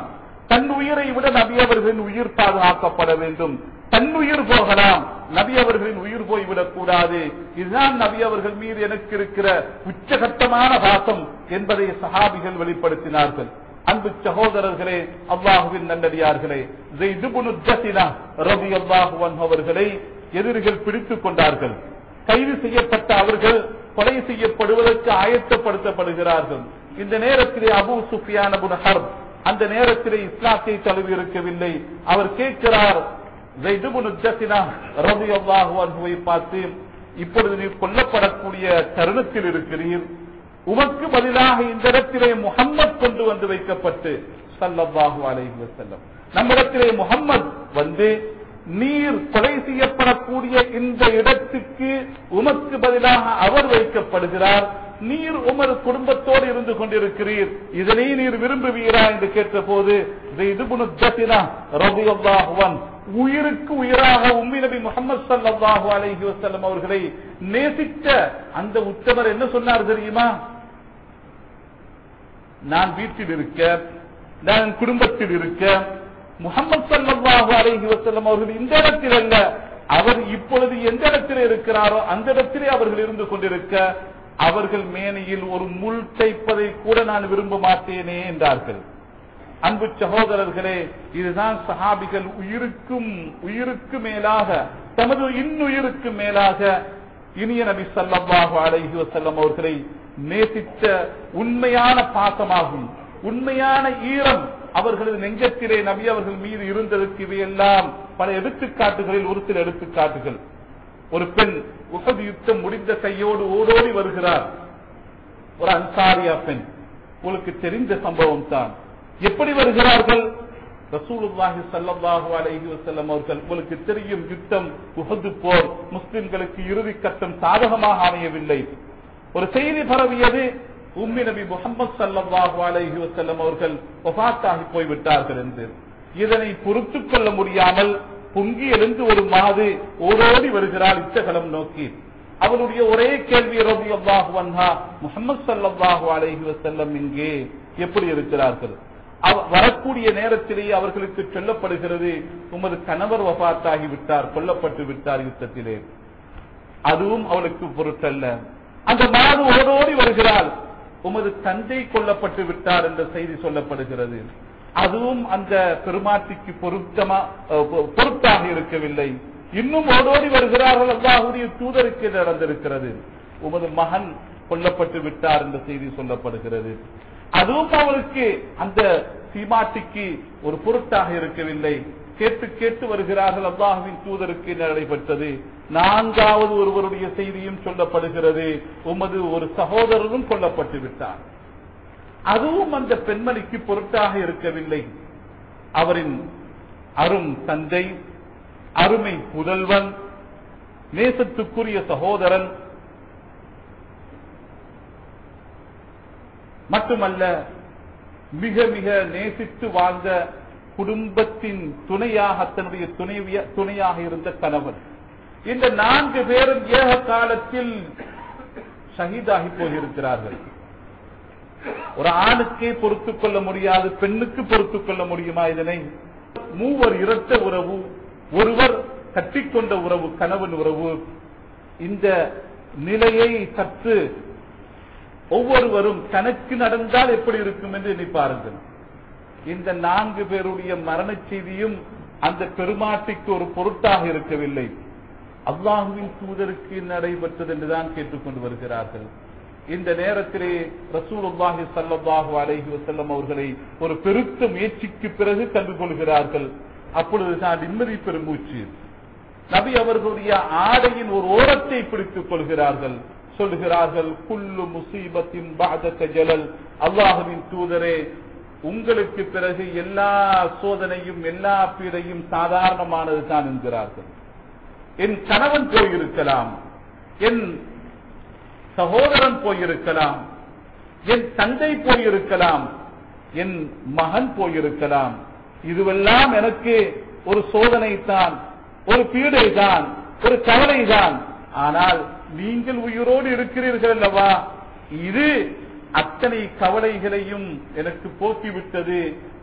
தன் உயிரை விட நபி அவர்களின் உயிர் பாதுகாக்கப்பட வேண்டும் தன் உயிர் போகலாம் நபி அவர்களின் உயிர் போய்விடக் கூடாது இதுதான் நபி அவர்கள் மீது எனக்கு இருக்கிற உச்சகட்டமான பாசம் என்பதை சஹாபிகள் வெளிப்படுத்தினார்கள் அன்பு சகோதரர்களே அல்லாஹுவின் நல்லடியார்களே ரவி அல்லாஹுவன் அவர்களை எதிரிகள் பிடித்துக் கொண்டார்கள் கைது செய்யப்பட்ட அவர்கள் கொலை செய்யப்படுவதற்கு ஆயத்தப்படுத்தப்படுகிறார்கள் இந்த நேரத்திலே அபு சுஃபியான ஹர்ப் அந்த நேரத்திலே இஸ்லாத்தை தழுவி இருக்கவில்லை அவர் கேட்கிறார் ரவி பார்த்து இப்பொழுது நீர் கொல்லப்படக்கூடிய தருணத்தில் இருக்கிறீர் உமக்கு பதிலாக இந்த இடத்திலே முகம்மது கொண்டு வந்து வைக்கப்பட்டு சல்லல்லாஹு அலைஹி வஸல்லம் நம்மிடத்திலே முகம்மது வந்து நீர் கொலை செய்யப்படக்கூடிய இந்த இடத்துக்கு உமக்கு பதிலாக அவர் வைக்கப்படுகிறார் நீர் உமது குடும்பத்தோடு இருந்து கொண்டிருக்கிறீர் இதனை நீர் விரும்புவீரா என்று கேட்டபோது உயிருக்கு உயிராக உம்மி நபி முகமது சல்லாஹு அலஹி வசல்லம் அவர்களை நேசித்த அந்த உத்தவர் என்ன சொன்னார் தெரியுமா நான் வீட்டில் இருக்க நான் குடும்பத்தில் இருக்க முகமது சல்லாஹு அலஹி வசல்லம் அவர்கள் இந்த இடத்தில் அல்ல அவர் இப்பொழுது எந்த இடத்தில் இருக்கிறாரோ அந்த இடத்திலே அவர்கள் இருந்து கொண்டிருக்க அவர்கள் மேனையில் ஒரு முள் தைப்பதை கூட நான் விரும்ப மாட்டேனே என்றார்கள் அன்பு சகோதரர்களே இதுதான் சஹாபிகள் உயிருக்கும் உயிருக்கு மேலாக தமது இன்னுயிருக்கு மேலாக இனிய நபி சல்லாஹு அலைஹி வசல்லம் அவர்களை நேசித்த உண்மையான பாசமாகும் உண்மையான ஈரம் அவர்களது நெஞ்சத்திலே நபி அவர்கள் மீது இருந்ததற்கு இவையெல்லாம் பல எடுத்துக்காட்டுகளில் ஒரு சில எடுத்துக்காட்டுகள் ஒரு பெண் உகது யுத்தம் முடிந்த கையோடு ஓடோடி வருகிறார் ஒரு அன்சாரியா பெண் உங்களுக்கு தெரிந்த சம்பவம் தான் எப்படி வருகிறார்கள் ரசூலுல்லாஹி ஸல்லல்லாஹு அலைஹி வஸல்லம் அவர்கள் உங்களுக்கு தெரியும் யுத்தம் உஹது போர் முஸ்லிம்களுக்கு இறுதி கட்டம் சாதகமாக அமையவில்லை ஒரு செய்தி பரவியது உம்மி நபி முகமது சல்லாஹு அலைஹி வஸல்லம் அவர்கள் ஒஃபாத்தாகி போய்விட்டார்கள் என்று இதனை பொறுத்துக் கொள்ள முடியாமல் பொங்கி எழுந்து ஒரு மாது ஓடோடி வருகிறார் இச்சகலம் நோக்கி அவருடைய ஒரே கேள்வி ரபி அல்லாஹு வன்ஹா முகமது சல்லாஹு அலைஹி வஸல்லம் இங்கே எப்படி இருக்கிறார்கள் வரக்கூடிய நேரத்திலேயே அவர்களுக்கு சொல்லப்படுகிறது உமது கணவர் வபாத்தாகி விட்டார் கொல்லப்பட்டு விட்டார் யுத்தத்திலே அதுவும் அவளுக்கு பொருட்டல்ல அந்த மாது ஓடோடி வருகிறாள் உமது தந்தை கொல்லப்பட்டு விட்டார் என்ற செய்தி சொல்லப்படுகிறது அதுவும் அந்த பெருமாட்டிக்கு பொருத்தமா பொருட்டாக இருக்கவில்லை இன்னும் ஓடோடி வருகிறார்கள் அல்லாஹுடைய தூதருக்கு நடந்திருக்கிறது உமது மகன் கொல்லப்பட்டு விட்டார் என்ற செய்தி சொல்லப்படுகிறது அதுவும் அவருக்கு அந்த சீமாட்டிக்கு ஒரு பொருட்டாக இருக்கவில்லை கேட்டு கேட்டு வருகிறார்கள் அல்லாஹுவின் தூதருக்கு நடைபெற்றது நான்காவது ஒருவருடைய செய்தியும் சொல்லப்படுகிறது உமது ஒரு சகோதரரும் கொல்லப்பட்டு விட்டார் அதுவும் அந்த பெண்மணிக்கு பொருட்டாக இருக்கவில்லை அவரின் அரும் தந்தை அருமை புதல்வன் நேசத்துக்குரிய சகோதரன் மட்டுமல்ல மிக மிக நேசித்து வாழ்ந்த குடும்பத்தின் துணையாக தன்னுடைய துணைவிய துணையாக இருந்த கணவன் இந்த நான்கு பேரும் ஏக காலத்தில் ஷஹீதாகி போயிருக்கிறார்கள் ஒரு ஆணுக்கே பொறுத்துக் கொள்ள முடியாது பெண்ணுக்கு பொறுத்துக் கொள்ள முடியுமா இதனை மூவர் இரட்ட உறவு ஒருவர் கட்டிக்கொண்ட உறவு கணவன் உறவு இந்த நிலையை சற்று ஒவ்வொருவரும் தனக்கு நடந்தால் எப்படி இருக்கும் என்று எண்ணி பாருங்கள் இந்த நான்கு பேருடைய மரண செய்தியும் அந்த பெருமாட்டிக்கு ஒரு பொருட்டாக இருக்கவில்லை அல்லாஹுவின் தூதருக்கு நடைபெற்றது என்றுதான் கேட்டுக்கொண்டு வருகிறார்கள் இந்த நேரத்திலே ரசூலுல்லாஹி சல்லாஹூ அலைஹி வசல்லம் அவர்களை ஒரு பெருத்த முயற்சிக்கு பிறகு கண்டு கொள்கிறார்கள் அப்பொழுதுதான் நிம்மதி பெருமூச்சு நபி அவர்களுடைய ஆடையின் ஒரு ஓரத்தை பிடித்துக் கொள்கிறார்கள் சொல்கிறார்கள் குல்லு முசீபத்தின் பாதக ஜலல் அல்லாஹுவின் தூதரே உங்களுக்கு பிறகு எல்லா சோதனையும் எல்லா பீடையும் சாதாரணமானது தான் என்கிறார்கள் என் கணவன் போயிருக்கலாம் என் சகோதரன் போயிருக்கலாம் என் தந்தை போயிருக்கலாம் என் மகன் போயிருக்கலாம் இதுவெல்லாம் எனக்கு ஒரு சோதனை தான் ஒரு பீடை தான் ஒரு கவலை தான் ஆனால் நீங்கள் உயிரோடு இருக்கிறீர்கள் அல்லவா இது அத்தனை கவலைகளையும் எனக்கு போக்கிவிட்டது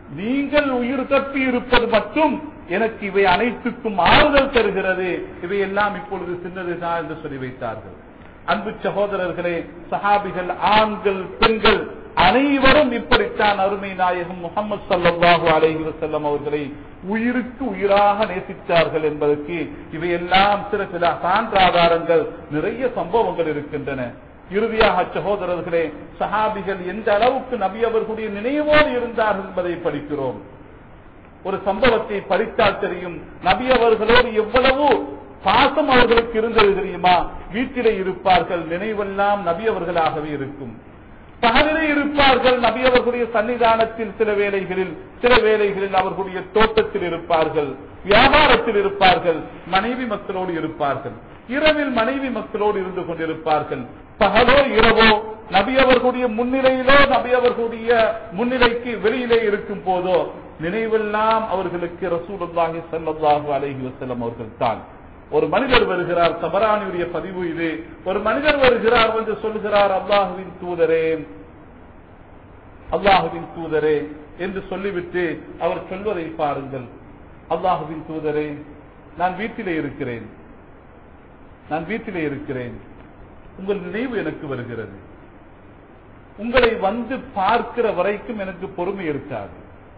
நீங்கள் உயிர் தப்பி இருப்பது மட்டும் எனக்கு இவை அனைத்துக்கும் ஆறுதல் தருகிறது இவை எல்லாம் இப்பொழுது சின்னதுதான் என்று சொல்லி வைத்தார்கள் அன்பு சகோதரர்களே சஹாபிகள் ஆண்கள் பெண்கள் அனைவரும் இப்படித்தான் அருமை நாயகம் முகமது சல்லாஹு அலைஹி வசல்லம் அவர்களை உயிருக்கு உயிராக நேசித்தார்கள் என்பதற்கு இவையெல்லாம் சில சில சான்றாதாரங்கள் நிறைய சம்பவங்கள் இருக்கின்றன இறுதியாக சகோதரர்களே சஹாபிகள் எந்த அளவுக்கு நபி அவர்களுடைய நினைவோடு இருந்தார்கள் என்பதை படிக்கிறோம் ஒரு சம்பவத்தை படித்தால் தெரியும் நபி அவர்களோடு எவ்வளவு பாசம் அவர்களுக்கு இருந்தது தெரியுமா வீட்டிலே இருப்பார்கள் நினைவெல்லாம் நபி அவர்களாகவே இருக்கும் பகலிலே இருப்பார்கள் நபி அவர்களுடைய சன்னிதானத்தில் சில வேளைகளில் சில வேளைகளில் அவர்களுடைய தோட்டத்தில் இருப்பார்கள் வியாபாரத்தில் இருப்பார்கள் மனைவி மக்களோடு இருப்பார்கள் இரவில் மனைவி மக்களோடு இருந்து கொண்டிருப்பார்கள் பகலோ இரவோ நபி அவர்களுடைய முன்னிலையிலோ நபி அவர்களுடைய முன்னிலைக்கு வெளியிலே இருக்கும் போதோ நினைவெல்லாம் அவர்களுக்கு ரசூலுல்லாஹி ஸல்லல்லாஹு அலைஹி வஸல்லம் அவர்கள் தான் ஒரு மனிதர் வருகிறார் தபரானியுடைய பதிவு இது ஒரு மனிதர் வருகிறார் வந்து சொல்கிறார் அல்லாஹுவின் தூதரே அல்லாஹுவின் தூதரே என்று சொல்லிவிட்டு அவர் சொல்வதை பாருங்கள் அல்லாஹுவின் தூதரே நான் வீட்டிலே இருக்கிறேன் நான் வீட்டிலே இருக்கிறேன் உங்கள் நினைவு எனக்கு வருகிறது உங்களை வந்து பார்க்கிற வரைக்கும் எனக்கு பொறுமை இருக்காது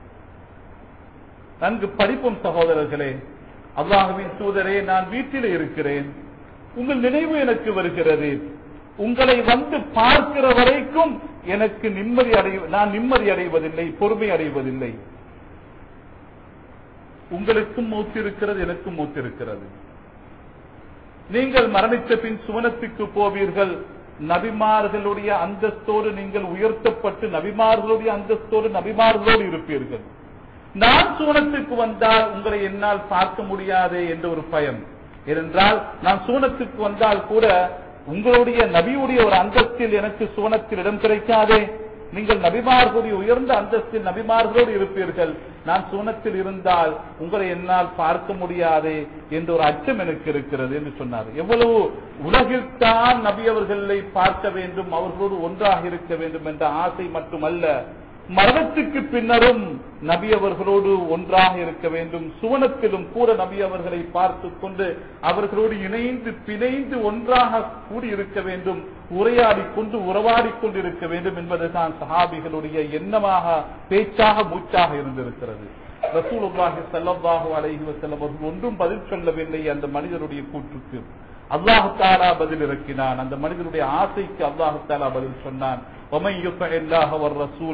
நன்கு படிப்போம் சகோதரர்களே அல்லாஹுவின் தூதரே நான் வீட்டில் இருக்கிறேன் உங்கள் நினைவு எனக்கு வருகிறது உங்களை வந்து பார்க்கிற வரைக்கும் எனக்கு நிம்மதி அடை நான் நிம்மதி அடைவதில்லை பொறுமை அடைவதில்லை உங்களுக்கும் மூச்சு இருக்கிறது எனக்கும் மூச்சு இருக்கிறது நீங்கள் மரணித்த பின் சுவனத்துக்கு போவீர்கள் நபிமார்களுடைய அந்தஸ்தோடு நீங்கள் உயர்த்தப்பட்டு நபிமார்களுடைய அந்தஸ்தோடு நபிமார்களோடு இருப்பீர்கள் நான் சூனத்துக்கு வந்தால் உங்களை என்னால் பார்க்க முடியாதே என்ற ஒரு பயம் ஏனென்றால் நான் சூனத்துக்கு வந்தால் கூட உங்களுடைய நபியுடைய ஒரு அந்தஸ்தில் எனக்கு சூனத்தில் இடம் கிடைக்காதே நீங்கள் நபிமார்களுடைய உயர்ந்த அந்தஸ்தில் நபிமார்களோடு இருப்பீர்கள் நான் சூனத்தில் இருந்தால் உங்களை என்னால் பார்க்க முடியாதே என்ற ஒரு அச்சம் எனக்கு இருக்கிறது என்று சொன்னார் எவ்வளவு உலகில் தான் நபி அவர்களை பார்க்க வேண்டும் அவர்களோடு ஒன்றாக இருக்க வேண்டும் என்ற ஆசை மட்டுமல்ல மரணத்துக்கு பின்னரும் நபி அவர்களோடு ஒன்றாக இருக்க வேண்டும் சுவனத்திலும் கூட நபி அவர்களை பார்த்து கொண்டு அவர்களோடு இணைந்து பிணைந்து ஒன்றாக கூடியிருக்க வேண்டும் உரையாடி கொண்டு உறவாடி கொண்டு இருக்க வேண்டும் என்பதுதான் சஹாபிகளுடைய எண்ணமாக பேச்சாக மூச்சாக இருந்திருக்கிறது ரசூலுல்லாஹி ஸல்லல்லாஹு அலைஹி வஸல்லம் அவர்கள் ஒன்றும் பதில் சொல்லவில்லை அந்த மனிதருடைய கூற்றுக்கு அல்லாஹு தாலா பதில் இறக்கினான் அந்த மனிதனுடைய ஆசைக்கு அல்லாஹு தாலா பதில் சொன்னான் ومن يطع الله والرسول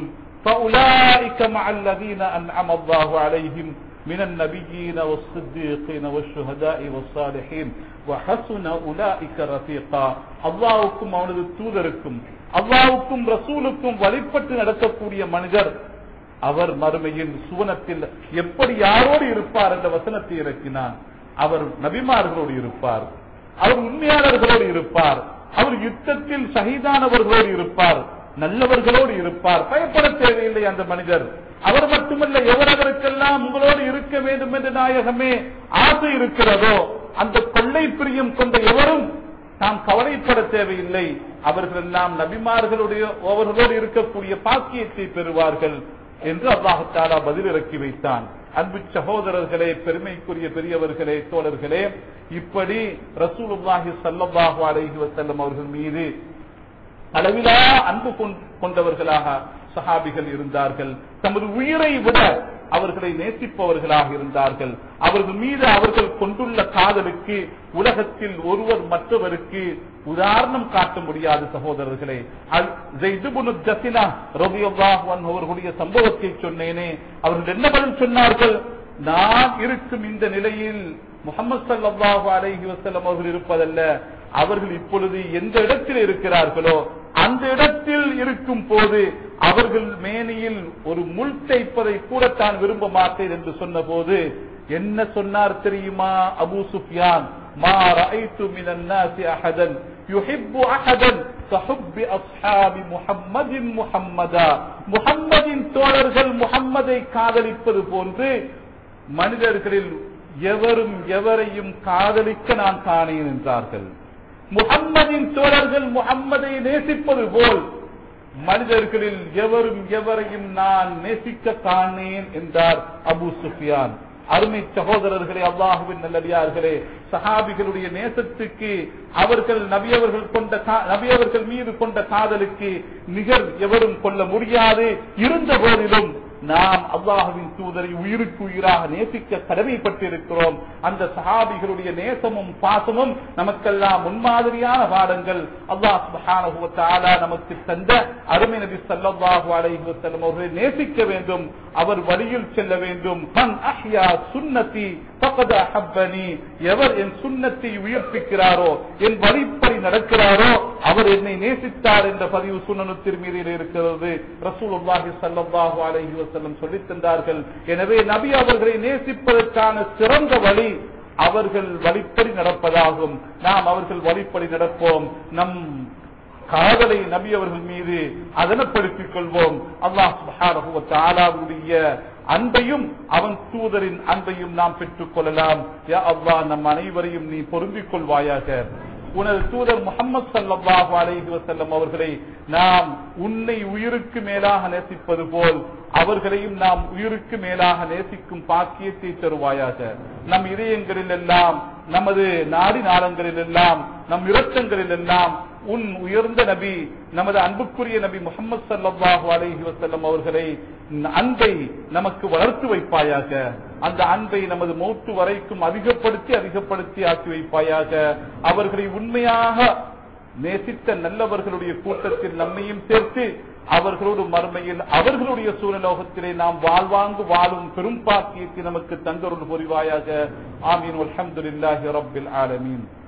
فأولئك مع الذين أنعم الله عليهم من النبيين والصديقين والشهداء والصالحين وحسن أولئك رفيقا அல்லாவுக்கும் அவனது தூதருக்கும் அல்லாவுக்கும் ரசூலுக்கும் வழிபட்டு நடக்கக்கூடிய மனிதர் அவர் மறுமையில் சுவனத்தில் எப்படி யாரோடு இருப்பார் என்ற வசனத்தை இறக்கினான் அவர் நபிமார்களோடு இருப்பார் அவர் உண்மையாளர்களோடு இருப்பார் அவர் யுத்தத்தில் சகிதானவர்களோடு இருப்பார் நல்லவர்களோடு இருப்பார் பயப்பட தேவையில்லை அந்த மனிதர் அவர் மட்டுமல்ல எவரவருக்கெல்லாம் உங்களோடு இருக்க வேண்டும் என்று நாயகமே ஆசை இருக்கிறதோ அந்த கொள்ளை பிரியம் கொண்ட எவரும் நாம் கவலைப்பட தேவையில்லை அவர்கள் எல்லாம் நபிமார்களுடைய அவர்களோடு இருக்கக்கூடிய பாக்கியத்தை பெறுவார்கள் என்று அல்லாஹாலா பதில் இறக்கி வைத்தான் அன்பு சகோதரர்களே பெருமைக்குரிய பெரியவர்களே தோழர்களே இப்படி ரசூலுல்லாஹி சல்லல்லாஹு அலைஹி வஸல்லம் அவர்கள் மீது அளவிலா அன்பு கொண்டவர்களாக சஹாபிகள் இருந்தார்கள் தமது உயிரை விட அவர்களை நேசிப்பவர்களாக இருந்தார்கள் அவர்கள் மீது அவர்கள் கொண்டுள்ள காதலுக்கு உலகத்தில் ஒருவர் மற்றவருக்கு உதாரணம் காட்ட முடியாது சகோதரர்களே அவர்களுடைய சம்பவத்தை சொன்னேனே அவர்கள் என்ன பதில் சொன்னார்கள் நான் இருக்கும் இந்த நிலையில் முகமது சல்லாஹூ அலைஹி வசல்லம் அவர்கள் இருப்பதல்ல அவர்கள் இப்பொழுது எந்த இடத்தில் இருக்கிறார்களோ அந்த இடத்தில் இருக்கும் போது அவர்கள் மேனியில் ஒரு முள் தைப்பதை கூட தான் விரும்ப மாட்டேன் என்று சொன்ன போது என்ன சொன்னார் தெரியுமா அபு சுஃபியான் மா ரஐத்து மினன் நாசி அஹதன் யுஹிப்பு அஹதன் கஹுப்பி அஸ்ஹாபி முஹம்மதின் முஹம்மதா முஹம்மதின் தோழர்கள் முஹம்மதை காதலிப்பது போன்று மனிதர்களில் எவரும் எவரையும் காதலிக்க நான் காணேன் என்றார்கள் முகம்மதின் தோழர்கள் முகம்மதை நேசிப்பது போல் மனிதர்களில் எவரும் எவரையும் நான் நேசிக்க காணேன் என்றார் அபு சுஃபியான் அருமை சகோதரர்களே அல்லாஹுவின் நல்லடியார்களே சஹாபிகளுடைய நேசத்துக்கு அவர்கள் நபியவர்கள் கொண்ட கா- நபியவர்கள் மீது கொண்ட காதலுக்கு நிகர் எவரும் கொள்ள முடியாது இருந்த போதிலும் நாம் அல்லாஹுவின் தூதரை உயிருக்கு உயிராக நேசிக்க கடமைப்பட்டிருக்கிறோம் அந்த சஹாபிகளுடைய நேசமும் பாசமும் நமக்கெல்லாம் முன்மாதிரியான பாடங்கள் அல்லாஹ் சுப்ஹானஹு வ தஆலா நமக்கு தந்த அருமை நபி ஸல்லல்லாஹு அலைஹி வஸல்லம் அவர்களை நேசிக்க வேண்டும் அவர் வழியில் செல்ல வேண்டும் மன் அஹ்யா சுன்னதி ஃபகத் அஹப்பனி எவர் என் சுன்னத்தை உயிர்ப்பிக்கிறாரோ என் வழிப்படி நடக்கிறாரோ அவர் என்னை நேசித்தார் என்ற பதிவு சுனனு திருமீதியில் இருக்கிறது ரசூலுல்லாஹி ஸல்லல்லாஹு அலைஹி வஸல்லம் சொல்லித் தந்தார்கள் எனவே நபி அவர்களை நேசிப்பதற்கான சிறந்த வழி அவர்கள் வழிப்படி நடப்பதாகும் நாம் அவர்கள் வழிப்படி நடப்போம் நம் காதலை நபி அவர்கள் மீது அதனப்படுத்திக் கொள்வோம் அல்லாஹ் சுப்ஹானஹு வ தஆலாவுடைய அன்பையும் அவன் தூதரின் அன்பையும் நாம் பெற்றுக் கொள்ளலாம் யா அல்லாஹ் நம் அனைவரையும் நீ பொருந்திக் கொள்வாயாக உனது தூதர் முகமது சல்லாஹு அலைஹி வஸல்லம் அவர்களை நாம் உன்னை உயிருக்கு மேலாக நேசிப்பது போல் அவர்களையும் நாம் உயிருக்கு மேலாக நேசிக்கும் பாக்கியத்தை தருவாயாக நம் இதயங்களில் எல்லாம் நமது நாடி நாளங்களில் எல்லாம் நம் இரத்தங்களில் எல்லாம் உன் உயர்ந்த நபி நமது அன்புக்குரிய நபி முகமது சல்லாஹூ அலைஹி வஸல்லம் அவர்களை அன்பை நமக்கு வளர்த்து வைப்பாயாக அந்த அன்பை நமது மௌத்து வரைக்கும் அதிகப்படுத்தி அதிகப்படுத்தி ஆக்கி வைப்பாயாக அவர்களை உண்மையாக நேசித்த நல்லவர்களுடைய கூட்டத்தில் நம்மையும் சேர்த்து அவர்களோடு மறுமையில் அவர்களுடைய சூழலோகத்திலே நாம் வாழ்வாங்கு வாழும் பெரும் பாக்கியத்தை நமக்கு தந்தருள் புரிவாயாக ஆமீன் அல்ஹம்துலில்லாஹி ரப்பில் ஆலமீன்